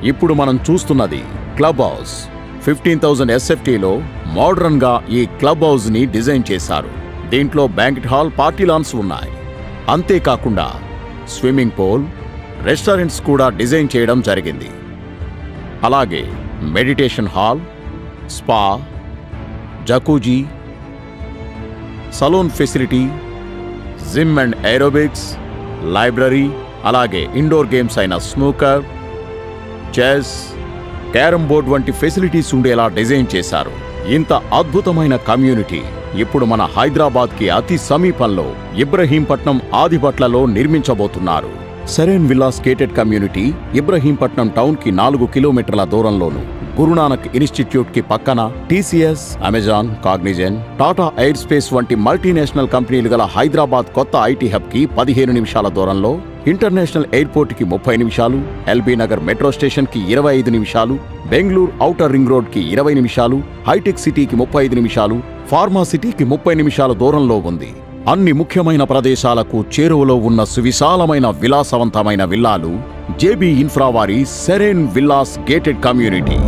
ఇప్పుడు మనం చూస్తున్నది క్లబ్ హౌస్ ఫిఫ్టీన్ థౌజండ్ ఎస్ఎఫ్టీలో మోడర్న్గా ఈ క్లబ్ హౌస్ని డిజైన్ చేశారు దీంట్లో బ్యాంకెట్ హాల్ పార్టీ లాన్స్ ఉన్నాయి అంతేకాకుండా స్విమ్మింగ్ పూల్ రెస్టారెంట్స్ కూడా డిజైన్ చేయడం జరిగింది అలాగే meditation hall spa jacuzzi salon facility gym and aerobics library అలాగే ఇండోర్ గేమ్స్ అయిన స్నూకర్ చెస్ క్యారమ్ బోర్డ్ వంటి ఫెసిలిటీస్ ఉండేలా డిజైన్ చేశారు ఇంత అద్భుతమైన కమ్యూనిటీ ఇప్పుడు మన హైదరాబాద్కి అతి సమీపంలో ఇబ్రహీంపట్నం ఆదిపట్లలో నిర్మించబోతున్నారు Serene villas gated community Ibrahimpatnam town కి నాలుగు కిలోమీటర్ల దూరంలోను గురునానక్ ఇన్స్టిట్యూట్ కి పక్కన TCS Amazon Cognizant Tata air space వంటి మల్టీనేషనల్ కంపెనీలు గల హైదరాబాద్ కొత్త ఐటీ హబ్ కి పదిహేను నిమిషాల దూరంలో ఇంటర్నేషనల్ ఎయిర్పోర్ట్ కి ముప్పై నిమిషాలు ఎల్బీ నగర్ మెట్రో స్టేషన్ కి ఇరవై ఐదు నిమిషాలు బెంగళూరు ఔటర్ రింగ్ రోడ్ కి ఇరవై నిమిషాలు హైటెక్ సిటీకి ముప్పై ఐదు నిమిషాలు ఫార్మా సిటీకి ముప్పై నిమిషాల దూరంలో ఉంది అన్ని ముఖ్యమైన ప్రదేశాలకు చేరువలో ఉన్న సువిశాలమైన విలాసవంతమైన విల్లాలు జేబీ ఇన్ఫ్రా వారి సెరెన్ విల్లాస్ గేటెడ్ కమ్యూనిటీ